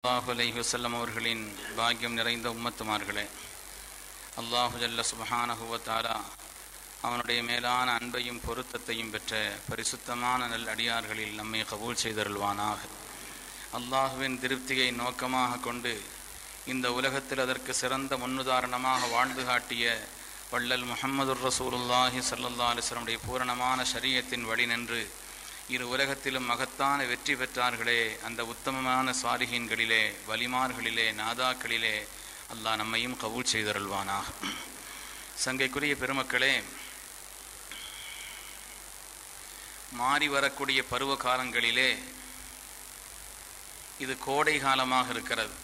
அல்லாஹு அலைஹி வஸல்லம் அவர்களின் பாக்கியம் நிறைந்த உம்மத்துமார்களே அல்லாஹு ஜல்ல சுபஹானஹு வ தஆலா அவனுடைய மேலான அன்பையும் பொருத்தத்தையும் பெற்ற பரிசுத்தமான நல் அடியார்களில் நம்மை கபூல் செய்தருள்வானாக அல்லாஹுவின் திருப்தியை நோக்கமாக கொண்டு இந்த உலகத்தில் அதற்கு சிறந்த முன்னுதாரணமாக வாழ்ந்து காட்டிய வள்ளல் முஹம்மதுர் ரசூலுல்லாஹி ஸல்லல்லாஹு அலைஹி வஸல்லமுடைய பூரணமான ஷரியத்தின் வழி நின்று இரு உலகத்திலும் மகத்தான வெற்றி பெற்றார்களே அந்த உத்தமமான சாரிகீன்களிலே வலிமார்களிலே நாதாக்களிலே அல்லாஹ் நம்மையும் கபூல் செய்தருள்வானாக சங்கைக்குரிய பெருமக்களே மாறி வரக்கூடிய பருவ காலங்களிலே இது கோடை காலமாக இருக்கிறது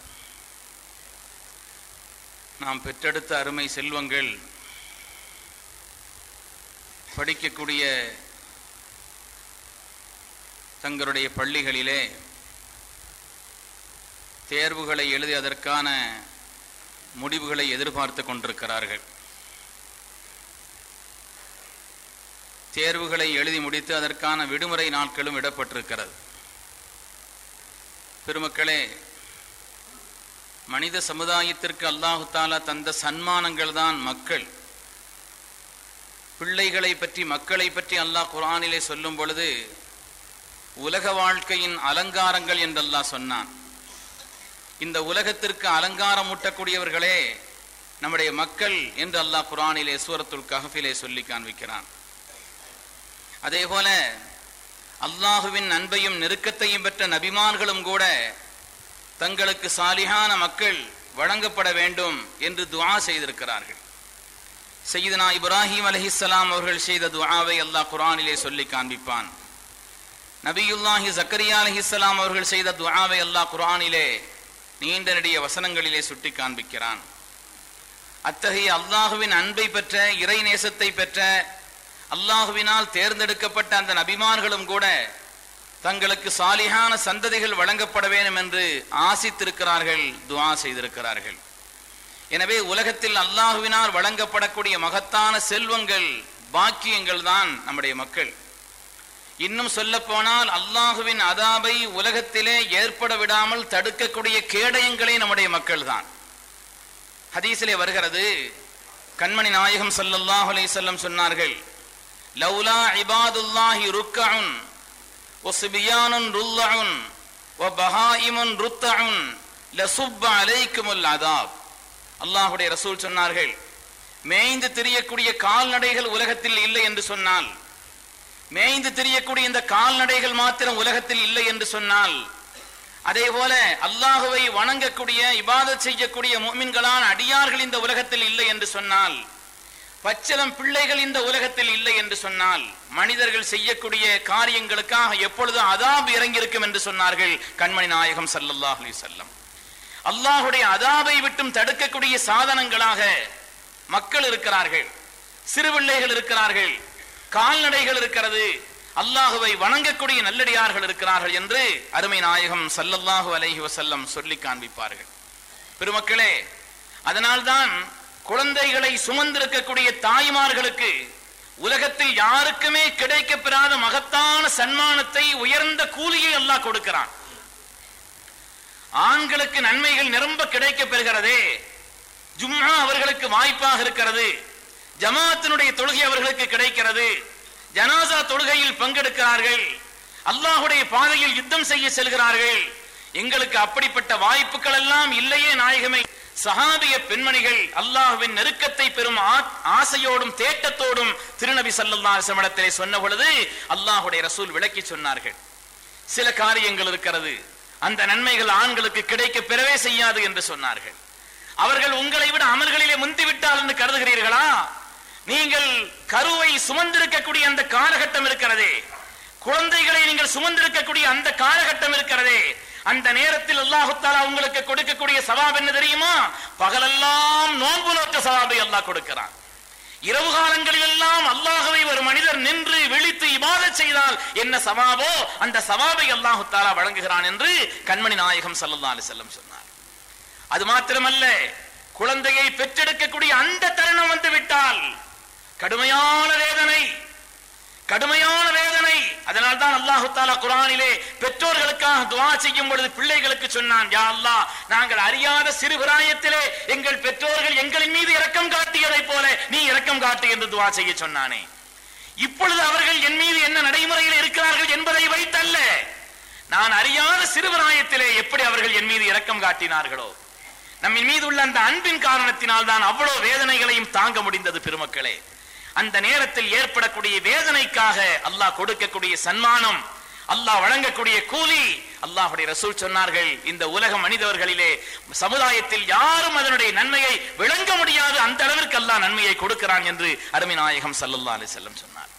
நாம் பெற்றெடுத்த அருமை செல்வங்கள் படிக்கக்கூடிய தங்களுடைய பள்ளிகளிலே தேர்வுகளை எழுதி அதற்கான முடிவுகளை எதிர்பார்த்து கொண்டிருக்கிறார்கள் தேர்வுகளை எழுதி முடித்து அதற்கான விடுமுறை நாட்களும் விடப்பட்டிருக்கிறது பெருமக்களே மனித சமுதாயத்திற்கு அல்லாஹு தாலா தந்த சன்மானங்கள் தான் மக்கள் பிள்ளைகளை பற்றி மக்களை பற்றி அல்லாஹ் குரானிலே சொல்லும் பொழுது உலக வாழ்க்கையின் அலங்காரங்கள் என்றெல்லாம் சொன்னான் இந்த உலகத்திற்கு அலங்காரம் ஊட்டக்கூடியவர்களே நம்முடைய மக்கள் என்று அல்லாஹ் குரானிலே சூரத்துல் கஹஃபிலே சொல்லி காண்பிக்கிறான் அதே போல அல்லாஹுவின் அன்பையும் நெருக்கத்தையும் பெற்ற நபிமான்களும் கூட தங்களுக்கு சாலிகான மக்கள் வழங்கப்பட வேண்டும் என்று துஆ செய்திருக்கிறார்கள் செய்தனா இப்ராஹிம் அலஹிஸ்லாம் அவர்கள் செய்த துஆவை அல்லாஹ் குரானிலே சொல்லி காண்பிப்பான் நபியுல்லாஹி ஜக்கரியா அலஹிஸ்லாம் அவர்கள் செய்த துஆவை அல்லாஹ் குரானிலே நீண்ட நெடிய வசனங்களிலே சுட்டி காண்பிக்கிறான் அத்தகைய அல்லாஹுவின் அன்பை பெற்ற இறை நேசத்தை பெற்ற அல்லாஹுவினால் தேர்ந்தெடுக்கப்பட்ட அந்த நபிமார்களும் கூட தங்களுக்கு சாலிகான சந்ததிகள் வழங்கப்பட வேண்டும் என்று ஆசித்திருக்கிறார்கள் துஆ செய்திருக்கிறார்கள் எனவே உலகத்தில் அல்லாஹுவினால் வழங்கப்படக்கூடிய மகத்தான செல்வங்கள் பாக்கியங்கள் தான் நம்முடைய மக்கள் இன்னும் சொல்ல போனால் அல்லாஹுவின் அதாபை உலகத்திலே ஏற்பட விடாமல் தடுக்கக்கூடிய கேடயங்களே நம்முடைய மக்கள் தான் ஹதீஸிலே வருகிறது கண்மணி நாயகம் சல்லல்லாஹு அலைஹி வஸல்லம் சொன்னார்கள் லௌலா இபாதுல்லாஹி ருக்கஉன் வஸ்பியானுன் ருல்லஉன் வபஹாயிமுன் ருத்தஉன் லசுப்ப அலைக்குமுல் அதாப் அல்லாஹ்வுடைய ரசூல் சொன்னார்கள் மேய்ந்து திரியக்கூடிய கால்நடைகள் உலகத்தில் இல்லை என்று சொன்னால் மேய்ந்து திரியக்கூடிய இந்த கால்நடைகள் மாத்திரம் உலகத்தில் இல்லை என்று சொன்னால் அதே போல அல்லாஹுவை வணங்கக்கூடிய இபாதத் செய்யக்கூடிய முமின்களான அடியார்கள் இந்த உலகத்தில் இல்லை என்று சொன்னால் பச்சளம் பிள்ளைகள் இந்த உலகத்தில் இல்லை என்று சொன்னால் மனிதர்கள் செய்யக்கூடிய காரியங்களுக்காக எப்பொழுதும் அதாப் இறங்கியிருக்கும் என்று சொன்னார்கள் கண்மணி நாயகம் சல்லல்லாஹ் அலி செல்லம் அல்லாஹுடைய அதாபை விட்டும் தடுக்கக்கூடிய சாதனங்களாக மக்கள் இருக்கிறார்கள் சிறுபிள்ளைகள் இருக்கிறார்கள் கால்நடைகள் இருக்கிறது அல்லாஹுவை வணங்கக்கூடிய நல்லடியார்கள் இருக்கிறார்கள் என்று அருமை நாயகம் சல்லல்லாஹு அலைஹி வசல்லம் சொல்லி காண்பிப்பார்கள் பெருமக்களே அதனால்தான் குழந்தைகளை சுமந்திருக்கக்கூடிய தாய்மார்களுக்கு உலகத்தில் யாருக்குமே கிடைக்கப்பெறாத மகத்தான சன்மானத்தை உயர்ந்த கூலியை அல்லாஹ் கொடுக்கிறான் ஆண்களுக்கு நன்மைகள் நிரம்ப கிடைக்க பெறுகிறதே ஜும்மா அவர்களுக்கு வாய்ப்பாக இருக்கிறது ஜமாத்தினுடைய தொழுகை அவர்களுக்கு கிடைக்கிறது ஜனாசா தொழுகையில் பங்கெடுக்கிறார்கள் அல்லாஹுடைய பாதையில் யுத்தம் செய்ய செல்கிறார்கள் எங்களுக்கு அப்படிப்பட்ட வாய்ப்புகள் எல்லாம் இல்லையே நாயகமே சஹாபிய பெண்மணிகள் அல்லாஹுவின் நெருக்கத்தை பெறும் ஆசையோடும் தேட்டத்தோடும் திருநபி சல்லல்லா சமணத்திலே சொன்ன பொழுது அல்லாஹுடைய ரசூல் விளக்கி சொன்னார்கள் சில காரியங்கள் இருக்கிறது அந்த நன்மைகள் ஆண்களுக்கு கிடைக்க பெறவே செய்யாது என்று சொன்னார்கள் அவர்கள் உங்களை விட அமல்களிலே முந்திவிட்டால் என்று கருதுகிறீர்களா நீங்கள் கருவை சுமந்திருக்கக்கூடிய அந்த காலகட்டம் இருக்கிறதே குழந்தைகளை நீங்கள் சுமந்திருக்கக்கூடிய அந்த காலகட்டம் இருக்கிறதே அந்த நேரத்தில் அல்லாஹுத்தாலா உங்களுக்கு கொடுக்கக்கூடிய சவாப் என்ன தெரியுமா பகலெல்லாம் நோன்பு நோக்க சவாபை அல்லாஹ் கொடுக்கிறான் இரவு காலங்களில் எல்லாம் அல்லாஹவை ஒரு மனிதர் நின்று விழித்து இபாத செய்தால் என்ன சவாபோ அந்த சவாபை அல்லாஹு தாலா வழங்குகிறான் என்று கண்மணி நாயகம் சல்லா அலி செல்லம் சொன்னார் அது மாத்திரமல்ல குழந்தையை பெற்றெடுக்கக்கூடிய அந்த தருணம் வந்து விட்டால் கடுமையான வேதனை கடுமையான வேதனை அதனால் தான் அல்லாஹு தாலா குரானிலே பெற்றோர்களுக்காக துவா செய்யும் பொழுது பிள்ளைகளுக்கு சொன்னான் யா அல்லாஹ் நாங்கள் அறியாத சிறு பிராயத்திலே எங்கள் பெற்றோர்கள் எங்களின் மீது இரக்கம் காட்டியதைப் போல நீ இரக்கம் காட்டு என்று துவா செய்ய சொன்னானே இப்பொழுது அவர்கள் என் மீது என்ன நடைமுறையில் இருக்கிறார்கள் என்பதை வைத்தல்ல நான் அறியாத சிறுபிராயத்திலே எப்படி அவர்கள் என் மீது இரக்கம் காட்டினார்களோ நம்மின் மீது உள்ள அந்த அன்பின் காரணத்தினால் தான் அவ்வளவு வேதனைகளையும் தாங்க முடிந்தது பெருமக்களே அந்த நேரத்தில் ஏற்படக்கூடிய வேதனைக்காக அல்லாஹ் கொடுக்கக்கூடிய சன்மானம் அல்லாஹ் வழங்கக்கூடிய கூலி அல்லாஹுடைய ரசூல் சொன்னார்கள் இந்த உலக மனிதர்களிலே சமுதாயத்தில் யாரும் அதனுடைய நன்மையை விளங்க முடியாது அந்த அளவிற்கு அல்லாஹ் நன்மையை கொடுக்கிறான் என்று அருமை நாயகம் சல்லல்லா அலி செல்லம் சொன்னார்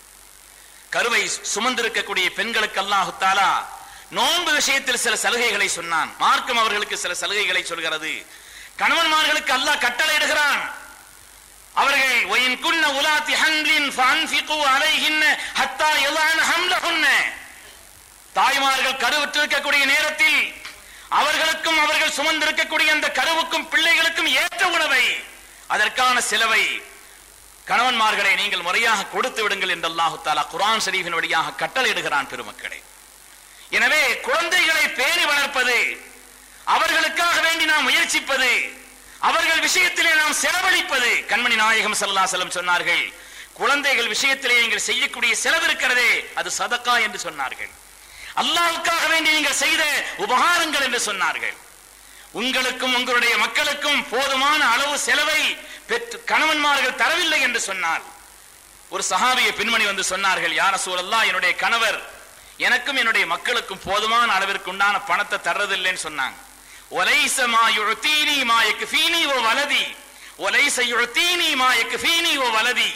கருவை சுமந்திருக்கக்கூடிய பெண்களுக்கு அல்லாஹு தாலா நோன்பு விஷயத்தில் சில சலுகைகளை சொன்னான் மார்க்கம் அவர்களுக்கு சில சலுகைகளை சொல்கிறது கணவன்மார்களுக்கு அல்லாஹ் கட்டளையிடுகிறான் அவர்கள் ஒயின் குன்ன உலாத்தி ஹன்லின் ஃபன்ஃபிகு அலைஹின்ன ஹத்தா யலான ஹம்லஹுன்ன தாய்மார்கள் கருவுற்றிருக்கக்கூடிய நேரத்தில் அவர்களுக்கும் அவர்கள் சுமந்திருக்கக்கூடிய அந்த கருவுக்கும் பிள்ளைகளுக்கும் ஏற்ற உணவை அதற்கான செலவை கணவன்மார்களை நீங்கள் முறையாக கொடுத்து விடுங்கள் என்று அல்லாஹு தாலா குரான் ஷரீஃபின் வழியாக கட்டளையிடுகிறான் பெருமக்களை எனவே குழந்தைகளை பேணி வளர்ப்பது அவர்களுக்காக வேண்டி நாம் முயற்சிப்பது அவர்கள் விஷயத்திலே நாம் செலவழிப்பது கண்மணி நாயகம் சல்லா செல்லம் சொன்னார்கள் குழந்தைகள் விஷயத்திலே நீங்கள் செய்யக்கூடிய செலவு இருக்கிறதே அது சதக்கா என்று சொன்னார்கள் அல்லாவுக்காக வேண்டி நீங்கள் செய்த உபகாரங்கள் என்று சொன்னார்கள் உங்களுக்கும் உங்களுடைய மக்களுக்கும் போதுமான அளவு செலவை பெற்று கணவன்மார்கள் தரவில்லை என்று சொன்னால் ஒரு சஹாபிய பின்மணி வந்து சொன்னார்கள் யார சூழல்லா என்னுடைய கணவர் எனக்கும் என்னுடைய மக்களுக்கும் போதுமான அளவிற்கு உண்டான பணத்தை தர்றதில்லைன்னு சொன்னாங்க ஒலைச மா யுழ்த்தீனி மா யக்ஃபீனி ஓ வலதி ஒலைச யுழ்த்தீனி மா யக்ஃபீனி ஓ வலதி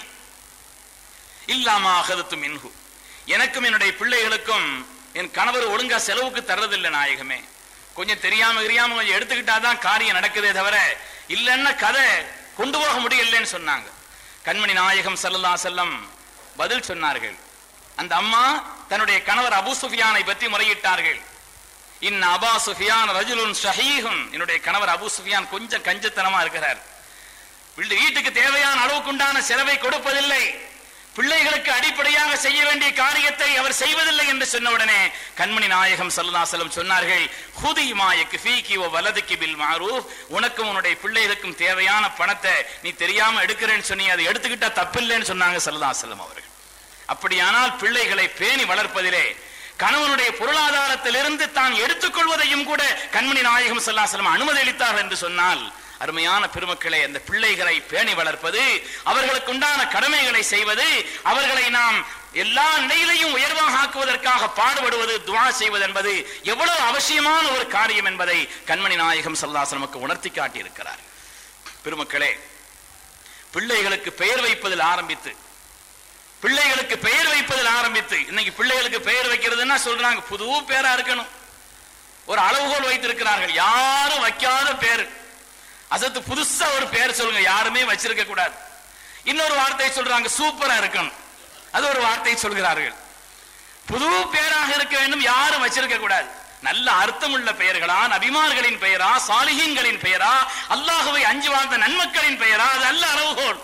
இல்லாமா அகதத்து மின்ஹு எனக்கும் என்னுடைய பிள்ளைகளுக்கும் என் கணவர் ஒழுங்கா செலவுக்கு தர்றதில்லை நாயகமே கொஞ்சம் தெரியாம தெரியாம கொஞ்சம் எடுத்துக்கிட்டாதான் காரியம் நடக்குதே தவிர இல்லைன்னா கதை கொண்டு போக முடியலன்னு சொன்னாங்க கண்மணி நாயகம் சல்லல்லா செல்லம் பதில் சொன்னார்கள் அந்த அம்மா தன்னுடைய கணவர் அபு சுஃபியானை பற்றி முறையிட்டார்கள் இன் அபா சுஃபியான் ரஜுலுன் ஷஹீஹுன் என்னுடைய கணவர் அபு சுஃபியான் கொஞ்சம் கஞ்சத்தனமா இருக்கிறார் வீட்டு- வீட்டுக்கு தேவையான அளவுக்குண்டான செலவை கொடுப்பதில்லை பிள்ளைகளுக்கு அடிப்படையாக செய்ய வேண்டிய காரியத்தை அவர் செய்வதில்லை என்று சொன்ன உடனே கண்மணி நாயகம் சல்லல்லாசலம் சொன்னார்கள் ஹுதி மாயக்கு ஃபீகி ஓ வலதுக்கு பில் மாரூஃப் உனக்கும் உன்னுடைய பிள்ளைகளுக்கும் தேவையான பணத்தை நீ தெரியாம எடுக்கிறேன்னு சொன்னி அதை எடுத்துக்கிட்டா தப்பில்லைன்னு சொன்னாங்க சல்லல்லாசலம் அவர்கள் அப்படியானால் பிள்ளைகளை பேணி வளர்ப்பதிலே கணவனுடைய பொருளாதாரத்திலிருந்து தான் எடுத்துக்கொள்வதையும் கூட கண்மணி நாயகம் சல்லாசலம் அனுமதி அளித்தார் என்று சொன்னால் அருமையான பெருமக்களை அந்த பிள்ளைகளை பேணி வளர்ப்பது அவர்களுக்கு உண்டான கடமைகளை செய்வது அவர்களை நாம் எல்லா நிலையிலையும் உயர்வாக ஆக்குவதற்காக பாடுபடுவது துவா செய்வது என்பது எவ்வளவு அவசியமான ஒரு காரியம் என்பதை கண்மணி நாயகம் சல்லாசலம் நமக்கு உணர்த்தி காட்டியிருக்கிறார் பெருமக்களே பிள்ளைகளுக்கு பெயர் வைப்பதில் ஆரம்பித்து பிள்ளைகளுக்கு பெயர் வைப்பதில் ஆரம்பித்து இன்னைக்கு பிள்ளைகளுக்கு பெயர் வைக்கிறதுன்னா சொல்றாங்க புது பேரா இருக்கணும் ஒரு அளவுகோல் வைத்திருக்கிறார்கள் யாரும் வைக்காத பேர் அசத்து புதுசா ஒரு பேர் சொல்லுங்க யாருமே வச்சிருக்க கூடாது இன்னொரு வார்த்தை சொல்றாங்க சூப்பரா இருக்கணும் அது ஒரு வார்த்தை சொல்கிறார்கள் புது பேராக இருக்க வேண்டும் யாரும் வச்சிருக்க கூடாது நல்ல அர்த்தமுள்ள பெயர்களா நபிமார்களின் பெயரா சாலிஹீன்களின் பெயரா அல்லாஹுவை அஞ்சு வாழ்ந்த நன்மக்களின் பெயரா அது அல்ல அளவுகோல்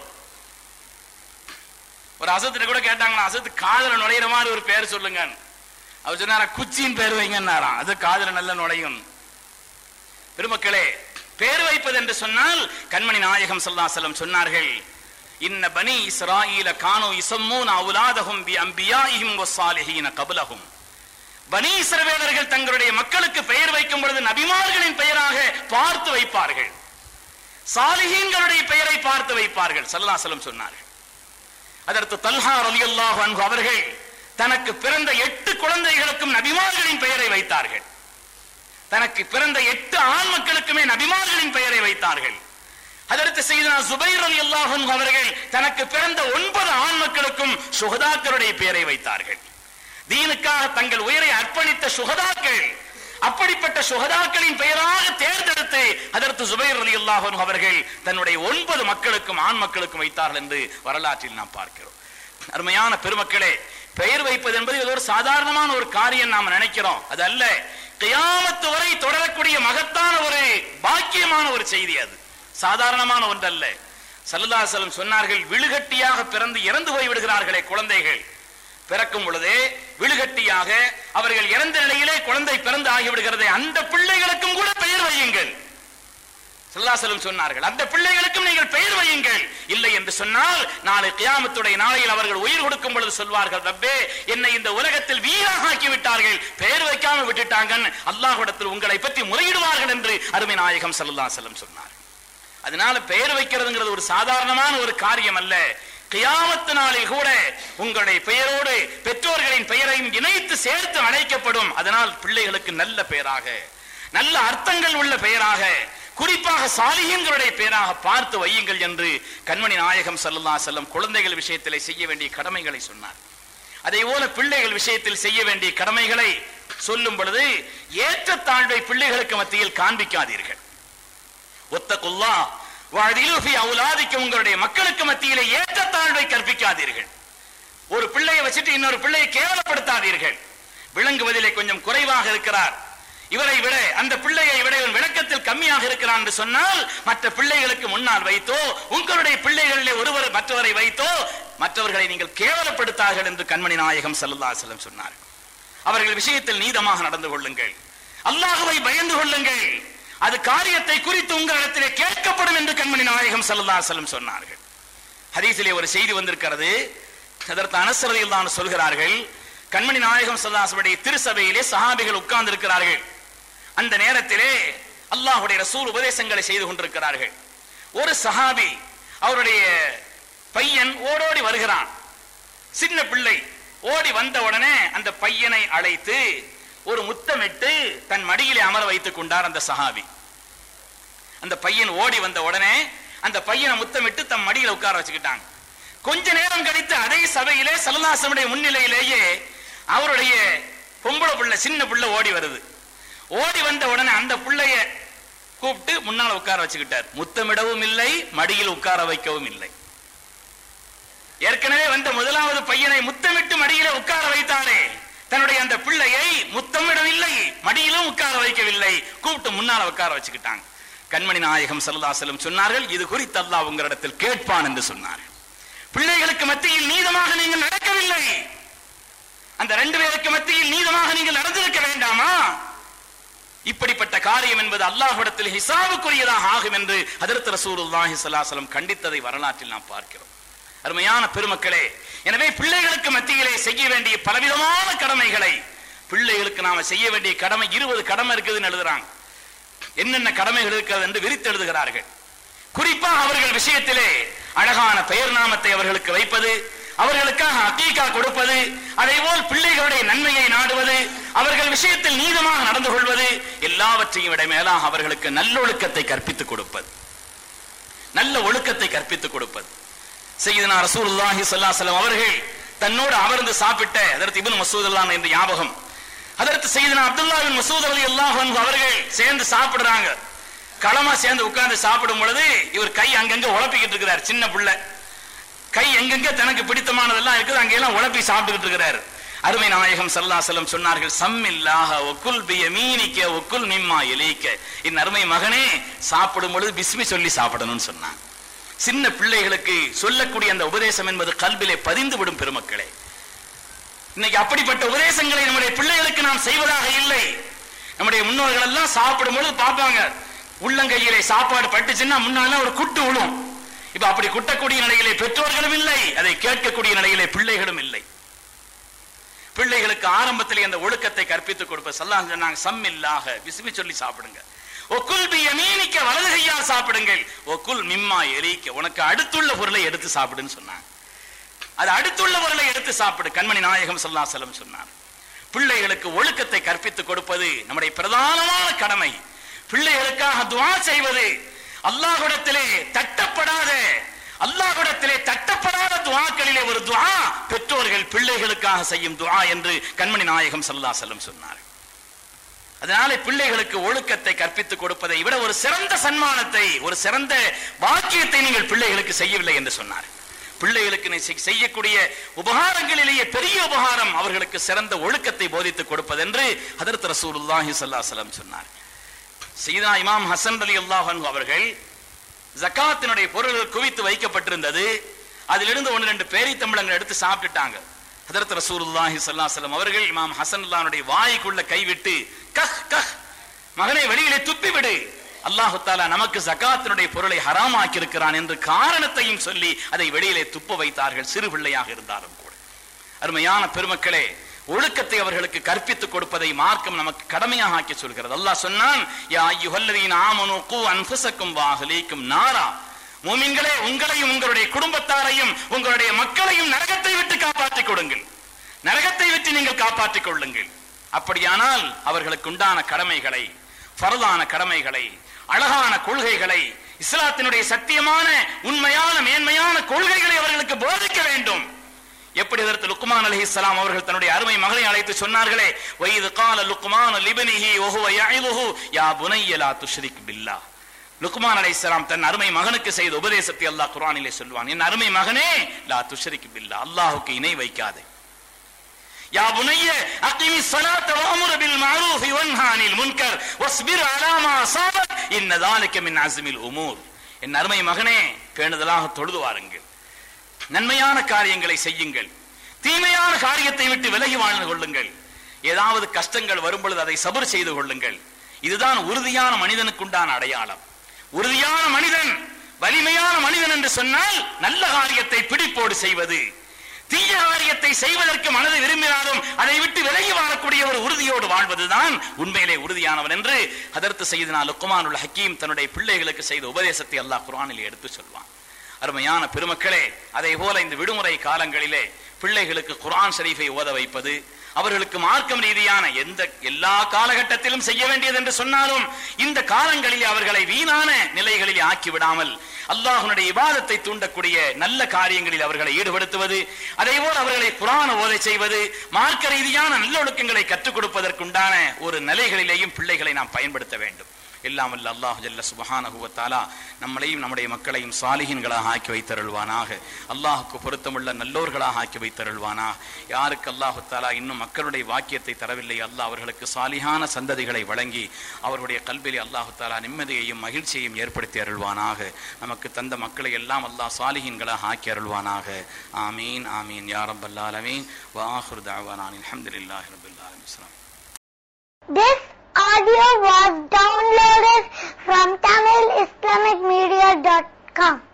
ஒரு அசத்துல கூட கேட்டாங்களா அசத்து காதல நுழையிற மாதிரி ஒரு பேர் சொல்லுங்க அவர் சொன்னாரா குச்சியின் பேர் வைங்கன்னாராம் அது காதல நல்ல நுழையும் பெருமக்களே பேர் வைப்பது என்று சொன்னால் கண்மணி நாயகம் ஸல்லல்லாஹு சொன்னார்கள் இன்ன பனி இஸ்ராயீல கானு இசம்மூன அவுலாதஹும் பி அம்பியாயிஹிம் வஸ்ஸாலிஹீன கபலஹும் பனி இஸ்ரவேலர்கள் தங்களுடைய மக்களுக்கு பெயர் வைக்கும் பொழுது நபிமார்களின் பெயராக பார்த்து வைப்பார்கள் சாலிஹீன்களுடைய பெயரை பார்த்து வைப்பார்கள் ஸல்லல்லாஹு அலைஹி சொன்னார்கள் அதற்கு தல்ஹா ரலியல்லாஹு அன்ஹு அவர்கள் தனக்கு பிறந்த எட்டு குழந்தைகளுக்கும் நபிமார்களின் பெயரை வைத்தார்கள் தனக்கு பிறந்த எட்டு ஆண் மக்களுக்குமே நபிமார்களின் பெயரை வைத்தார்கள் அதற்கு செய்தனா சுபைர் அலி அல்லாஹும் அவர்கள் தனக்கு பிறந்த ஒன்பது ஆண் மக்களுக்கும் சுகதாக்களுடைய பெயரை வைத்தார்கள் தீனுக்காக தங்கள் உயிரை அர்ப்பணித்த சுகதாக்கள் அப்படிப்பட்ட சுகதாக்களின் பெயராக தேர்ந்தெடுத்து அதற்கு சுபைர் அலி அல்லாஹும் அவர்கள் தன்னுடைய ஒன்பது மக்களுக்கும் ஆண் மக்களுக்கும் வைத்தார்கள் என்று வரலாற்றில் நாம் பார்க்கிறோம் அருமையான பெருமக்களே பெயர் வைப்பது என்பது இது ஒரு சாதாரணமான ஒரு காரியம் நாம் நினைக்கிறோம் அது அல்ல கியாமத்து வரை தொடரக்கூடிய மகத்தான ஒரு பாக்கியமான ஒரு செய்தி அது சாதாரணமான ஒன்றல்ல சல்லல்லாஹு அலைஹி வஸல்லம் சொன்னார்கள் விழுகட்டியாக பிறந்து இறந்து போய் விடுகிறார்களே குழந்தைகள் பிறக்கும் பொழுதே விழுகட்டியாக அவர்கள் இறந்த நிலையிலே குழந்தை பிறந்து ஆகிவிடுகிறது அந்த பிள்ளைகளுக்கும் கூட பெயர் வையுங்கள் சல்லாசலம் சொன்னார்கள் அந்த பிள்ளைகளுக்கும் நீங்கள் பெயர் வையுங்கள் இல்லை என்று சொன்னால் நாளை கியாமத்துடைய நாளையில் அவர்கள் உயிர் கொடுக்கும் பொழுது சொல்வார்கள் ரப்பே என்னை இந்த உலகத்தில் வீணாக ஆக்கி விட்டார்கள் பெயர் வைக்காம விட்டுட்டாங்க அல்லாஹ்விடத்தில் உங்களை பற்றி முறையிடுவார்கள் என்று அருமை நாயகம் சல்லாசலம் சொன்னார் அதனால பெயர் வைக்கிறதுங்கிறது ஒரு சாதாரணமான ஒரு காரியம் அல்ல கியாமத்து நாளில் கூட உங்களுடைய பெயரோடு பெற்றோர்களின் பெயரையும் இணைத்து சேர்த்து அழைக்கப்படும் அதனால் பிள்ளைகளுக்கு நல்ல பெயராக நல்ல அர்த்தங்கள் உள்ள பெயராக குறிப்பாக சாலிகங்களுடைய பெயராக பார்த்து வையுங்கள் என்று கண்மணி நாயகம் சல்லா செல்லம் குழந்தைகள் விஷயத்திலே செய்ய வேண்டிய கடமைகளை சொன்னார் அதே போல பிள்ளைகள் விஷயத்தில் செய்ய வேண்டிய கடமைகளை சொல்லும் பொழுது ஏற்றத்தாழ்வை பிள்ளைகளுக்கு மத்தியில் காண்பிக்காதீர்கள் ஒத்தகுல்லா வாழ்திலுஃபி அவுலாதிக்கு உங்களுடைய மக்களுக்கு மத்தியிலே ஏற்றத்தாழ்வை கற்பிக்காதீர்கள் ஒரு பிள்ளையை வச்சுட்டு இன்னொரு பிள்ளையை கேவலப்படுத்தாதீர்கள் விளங்குவதிலே கொஞ்சம் குறைவாக இருக்கிறார் இவரை விட அந்த பிள்ளையை விட இவன் விளக்கத்தில் கம்மியாக இருக்கிறான் என்று சொன்னால் மற்ற பிள்ளைகளுக்கு முன்னால் வைத்தோ உங்களுடைய பிள்ளைகளிலே ஒருவர் மற்றவரை வைத்தோ மற்றவர்களை நீங்கள் கேவலப்படுத்தார்கள் என்று கண்மணி நாயகம் சல்லா செல்லம் சொன்னார் அவர்கள் விஷயத்தில் நீதமாக நடந்து கொள்ளுங்கள் அல்லாஹுவை பயந்து கொள்ளுங்கள் அது காரியத்தை குறித்து உங்களிடத்திலே கேட்கப்படும் என்று கண்மணி நாயகம் சல்லா செல்லம் சொன்னார்கள் ஹதீஸிலே ஒரு செய்தி வந்திருக்கிறது அதற்கு அனசரதியில் தான் சொல்கிறார்கள் கண்மணி நாயகம் சல்லாசனுடைய திருசபையிலே சஹாபிகள் உட்கார்ந்து இருக்கிறார்கள் அந்த நேரத்திலே அல்லாஹுடைய ரசூல் உபதேசங்களை செய்து கொண்டிருக்கிறார்கள் ஒரு சஹாபி அவருடைய பையன் ஓடோடி வருகிறான் சின்ன பிள்ளை ஓடி வந்த உடனே அந்த பையனை அழைத்து ஒரு முத்தமிட்டு தன் மடியிலே அமர வைத்துக் கொண்டார் அந்த சஹாபி அந்த பையன் ஓடி வந்த உடனே அந்த பையனை முத்தமிட்டு தன் மடியில உட்கார வச்சுக்கிட்டாங்க கொஞ்ச நேரம் கழித்து அதே சபையிலே சல்லாசனுடைய முன்னிலையிலேயே அவருடைய பொம்பளை பிள்ளை சின்ன பிள்ளை ஓடி வருது ஓடி வந்த உடனே அந்த பிள்ளைய கூப்பிட்டு முன்னால உட்கார வச்சுக்கிட்டார் முத்தமிடவும் இல்லை மடியில் உட்கார வைக்கவும் இல்லை ஏற்கனவே வந்த முதலாவது பையனை முத்தமிட்டு மடியில உட்கார வைத்தானே தன்னுடைய அந்த பிள்ளையை முத்தமிடவில்லை மடியிலும் உட்கார வைக்கவில்லை கூப்பிட்டு முன்னால உட்கார வச்சுக்கிட்டாங்க கண்மணி நாயகம் சல்லாசலம் சொன்னார்கள் இது குறித்து அல்லாஹ் உங்களிடத்தில் கேட்பான் என்று சொன்னார்கள் பிள்ளைகளுக்கு மத்தியில் நீதமாக நீங்கள் நடக்கவில்லை அந்த ரெண்டு பேருக்கு மத்தியில் நீதமாக நீங்கள் நடந்திருக்க வேண்டாமா இப்படிப்பட்ட காரியம் என்பது அல்லாஹ்விடத்தில் ஹிசாபுக்குரியதாக ஆகும் என்று ஹதரத் ரசூலுல்லாஹி ஸல்லல்லாஹு கண்டித்ததை வரலாற்றில் நாம் பார்க்கிறோம் அருமையான பெருமக்களே எனவே பிள்ளைகளுக்கு மத்தியிலே செய்ய வேண்டிய பலவிதமான கடமைகளை பிள்ளைகளுக்கு நாம செய்ய வேண்டிய கடமை இருபது கடமை இருக்குதுன்னு எழுதுறாங்க என்னென்ன கடமைகள் இருக்கிறது என்று விரித்து எழுதுகிறார்கள் குறிப்பாக அவர்கள் விஷயத்திலே அழகான பெயர் நாமத்தை அவர்களுக்கு வைப்பது அவர்களுக்காக அக்கீகா கொடுப்பது அதேபோல் பிள்ளைகளுடைய நன்மையை நாடுவது அவர்கள் விஷயத்தில் நீதமாக நடந்து கொள்வது எல்லாவற்றையும் விட மேலாக அவர்களுக்கு நல்லொழுக்கத்தை கற்பித்துக் கொடுப்பது நல்ல ஒழுக்கத்தை கற்பித்துக் கொடுப்பது செய்தனா ரசூலுல்லாஹி ஸல்லல்லாஹு அவர்கள் தன்னோடு அமர்ந்து சாப்பிட்ட அதற்கு இப்னு மசூதுல்லான் என்று ஞாபகம் அதற்கு செய்தனா அப்துல்லா பின் மசூத் அலி அல்லாஹ் அவர்கள் சேர்ந்து சாப்பிடுறாங்க களமா சேர்ந்து உட்கார்ந்து சாப்பிடும் பொழுது இவர் கை அங்கங்க உழப்பிக்கிட்டு இருக்கிறார் சின்ன பிள்ளை கை எங்கெங்க தனக்கு பிடித்தமானதெல்லாம் இருக்குது அங்கெல்லாம் உழப்பி சாப்பிட்டுக்கிட்டு இருக்கிறார் அருமை நாயகம் சல்லா செல்லம் சொன்னார்கள் சம்மில்லாக ஒக்குல் பிய மீனிக்க ஒக்குல் மிம்மா எலிக்க என் அருமை மகனே சாப்பிடும் பொழுது பிஸ்மி சொல்லி சாப்பிடணும்னு சொன்னான் சின்ன பிள்ளைகளுக்கு சொல்லக்கூடிய அந்த உபதேசம் என்பது கல்விலே பதிந்து விடும் பெருமக்களே இன்னைக்கு அப்படிப்பட்ட உபதேசங்களை நம்முடைய பிள்ளைகளுக்கு நாம் செய்வதாக இல்லை நம்முடைய முன்னோர்கள் எல்லாம் சாப்பிடும் பொழுது பார்ப்பாங்க உள்ளங்கையிலே சாப்பாடு பட்டுச்சுன்னா முன்னால ஒரு குட்டு விழும் இப்ப அப்படி குட்டக்கூடிய நிலையிலே பெற்றோர்களும் இல்லை அதை கேட்கக்கூடிய நிலையிலே பிள்ளைகளும் இல்லை பிள்ளைகளுக்கு ஆரம்பத்திலே அந்த ஒழுக்கத்தை கற்பித்துக் கொடுப்ப சொல்லாங்க சொன்னாங்க சம்மில்லாக விசுமி சொல்லி சாப்பிடுங்க ஒக்குல் பி யமீனிக்க வலது கையால் சாப்பிடுங்கள் ஒக்குல் மிம்மா எலிக்க உனக்கு அடுத்துள்ள பொருளை எடுத்து சாப்பிடுன்னு சொன்னாங்க அது அடுத்துள்ள பொருளை எடுத்து சாப்பிடு கண்மணி நாயகம் சொல்லா செல்லம் சொன்னார் பிள்ளைகளுக்கு ஒழுக்கத்தை கற்பித்துக் கொடுப்பது நம்முடைய பிரதானமான கடமை பிள்ளைகளுக்காக துவா செய்வது அல்லாஹ்விடத்திலே தட்டப்படாத அல்லாஹ்விடத்திலே தட்டப்படாத துவாக்களிலே ஒரு துவா பெற்றோர்கள் பிள்ளைகளுக்காக செய்யும் துவா என்று கண்மணி நாயகம் சல்லா செல்லம் சொன்னார் அதனால பிள்ளைகளுக்கு ஒழுக்கத்தை கற்பித்துக் கொடுப்பதை விட ஒரு சிறந்த சன்மானத்தை ஒரு சிறந்த பாக்கியத்தை நீங்கள் பிள்ளைகளுக்கு செய்யவில்லை என்று சொன்னார் பிள்ளைகளுக்கு நீ செய்- செய்யக்கூடிய உபகாரங்களிலேயே பெரிய உபகாரம் அவர்களுக்கு சிறந்த ஒழுக்கத்தை போதித்துக் கொடுப்பது என்று ஹதரத் ரசூலுல்லாஹி ஸல்லல்லாஹு அலைஹி வஸல்லம் சொன்னார் சீதா இமாம் ஹசன் அலி அல்லாஹ் அவர்கள் ஜகாத்தினுடைய பொருள்கள் குவித்து வைக்கப்பட்டிருந்தது அதிலிருந்து ஒன்று ரெண்டு பேரி தம்பளங்கள் எடுத்து சாப்பிட்டுட்டாங்க ஹதரத் ரசூலுல்லாஹி ஸல்லல்லாஹு அலைஹி வஸல்லம் அவர்கள் இமாம் ஹசனுல்லாஹ்வுடைய வாய்க்குள்ள கைவிட்டு கஹ் கஹ் மகனை வெளியிலே துப்பி விடு அல்லாஹு தாலா நமக்கு ஜகாத்தினுடைய பொருளை ஹராமாக்கி இருக்கிறான் என்று காரணத்தையும் சொல்லி அதை வெளியிலே துப்ப வைத்தார்கள் சிறு பிள்ளையாக இருந்தாலும் கூட அருமையான பெருமக்களே ஒழுக்கத்தை அவர்களுக்கு கற்பித்துக் கொடுப்பதை மார்க்கம் நமக்கு கடமையாக ஆக்கி சொல்கிறது அல்லாஹ் சொன்னான் யா அய்யுஹல்லதீன ஆமனு கூ அன்ஃபுஸக்கும் வாஹலீக்கும் நாரா மூமின்களே உங்களையும் உங்களுடைய குடும்பத்தாரையும் உங்களுடைய மக்களையும் நரகத்தை விட்டு காப்பாற்றிக் கொடுங்கள் நரகத்தை விட்டு நீங்கள் காப்பாற்றிக் கொள்ளுங்கள் அப்படியானால் அவர்களுக்கு உண்டான கடமைகளை ஃபரதான கடமைகளை அழகான கொள்கைகளை இஸ்லாத்தினுடைய சத்தியமான உண்மையான மேன்மையான கொள்கைகளை அவர்களுக்கு போதிக்க வேண்டும் எப்படி இதற்கு லுக்மான் அலைஹிஸ்ஸலாம் அவர்கள் தன்னுடைய அருமை மகனை அழைத்து சொன்னார்களே வயது கால லுக்மான் லிபனிஹி வஹுவ யஇதுஹு யா புனைய லா துஷ்ரிக் பில்லாஹ் லுக்மான் அலைஹிஸ்ஸலாம் தன் அருமை மகனுக்கு செய்த உபதேசத்தை அல்லாஹ் குர்ஆனிலே சொல்வான் என் அருமை மகனே லா துஷ்ரிக் பில்லாஹ் அல்லாஹ்வுக்கு இணை வைக்காதே யா புனைய அகிமி ஸலாத்த வஅமுர் பில் மஅரூஃப் வன்ஹா அனில் முன்கர் வஸ்பிர் அலா மா அஸாபக் இன்ன ذلك மின் அஸ்மில் உமூர் என் அருமை மகனே பேணுதலாக தொழுது வாருங்கள் நன்மையான காரியங்களை செய்யுங்கள் தீமையான காரியத்தை விட்டு விலகி வாழ்ந்து கொள்ளுங்கள் ஏதாவது கஷ்டங்கள் வரும் பொழுது அதை சபர் செய்து கொள்ளுங்கள் இதுதான் உறுதியான மனிதனுக்குண்டான அடையாளம் உறுதியான மனிதன் வலிமையான மனிதன் என்று சொன்னால் நல்ல காரியத்தை பிடிப்போடு செய்வது தீய காரியத்தை செய்வதற்கு மனது விரும்பினாலும் அதை விட்டு விலகி வாழக்கூடிய ஒரு உறுதியோடு வாழ்வதுதான் உண்மையிலே உறுதியானவன் என்று அதற்கு செய்தனா லுக்குமானுல் ஹக்கீம் தன்னுடைய பிள்ளைகளுக்கு செய்த உபதேசத்தை அல்லாஹ் குர்ஆனில் எடுத்து சொல்வான் அருமையான பெருமக்களே அதே போல இந்த விடுமுறை காலங்களிலே பிள்ளைகளுக்கு குர்ஆன் ஷரீஃபை ஓத வைப்பது அவர்களுக்கு மார்க்கம் ரீதியான எந்த எல்லா காலகட்டத்திலும் செய்ய வேண்டியது என்று சொன்னாலும் இந்த காலங்களிலே அவர்களை வீணான நிலைகளில் ஆக்கி விடாமல் அல்லாஹ்வுடைய இபாதத்தை தூண்டக்கூடிய நல்ல காரியங்களில் அவர்களை ஈடுபடுத்துவது அதே போல் அவர்களை குரான ஓதை செய்வது மார்க்க ரீதியான நல்லொழுக்கங்களை கற்றுக் கொடுப்பதற்குண்டான ஒரு நிலைகளிலேயும் பிள்ளைகளை நாம் பயன்படுத்த வேண்டும் எல்லாம் வல்ல அல்லாஹ் ஜல்ல சுபஹானஹு வ தஆலா நம்மளையும் நம்முடைய மக்களையும் சாலிஹின்களாக ஆக்கி வைத்தருள்வானாக அல்லாஹ்வுக்கு பொருத்தமுள்ள நல்லோர்களாக ஆக்கி வைத்தருள்வானாக யாருக்கு அல்லாஹு தஆலா இன்னும் மக்களுடைய வாக்கியத்தை தரவில்லை அல்லாஹ் அவர்களுக்கு சாலிஹான சந்ததிகளை வழங்கி அவருடைய கல்வியில் அல்லாஹு தஆலா நிம்மதியையும் மகிழ்ச்சியையும் ஏற்படுத்தி அருள்வானாக நமக்கு தந்த மக்களை எல்லாம் அல்லாஹ் சாலிஹின்களாக ஆக்கி அருள்வானாக ஆமீன் ஆமீன் யா ரப்பல் ஆலமீன் வ ஆஹிரு தஅவானா அல்ஹம்துலில்லாஹி ரப்பில் ஆலமீன் அஸ்ஸலாமு This audio was downloaded from TamilIslamicMedia.com.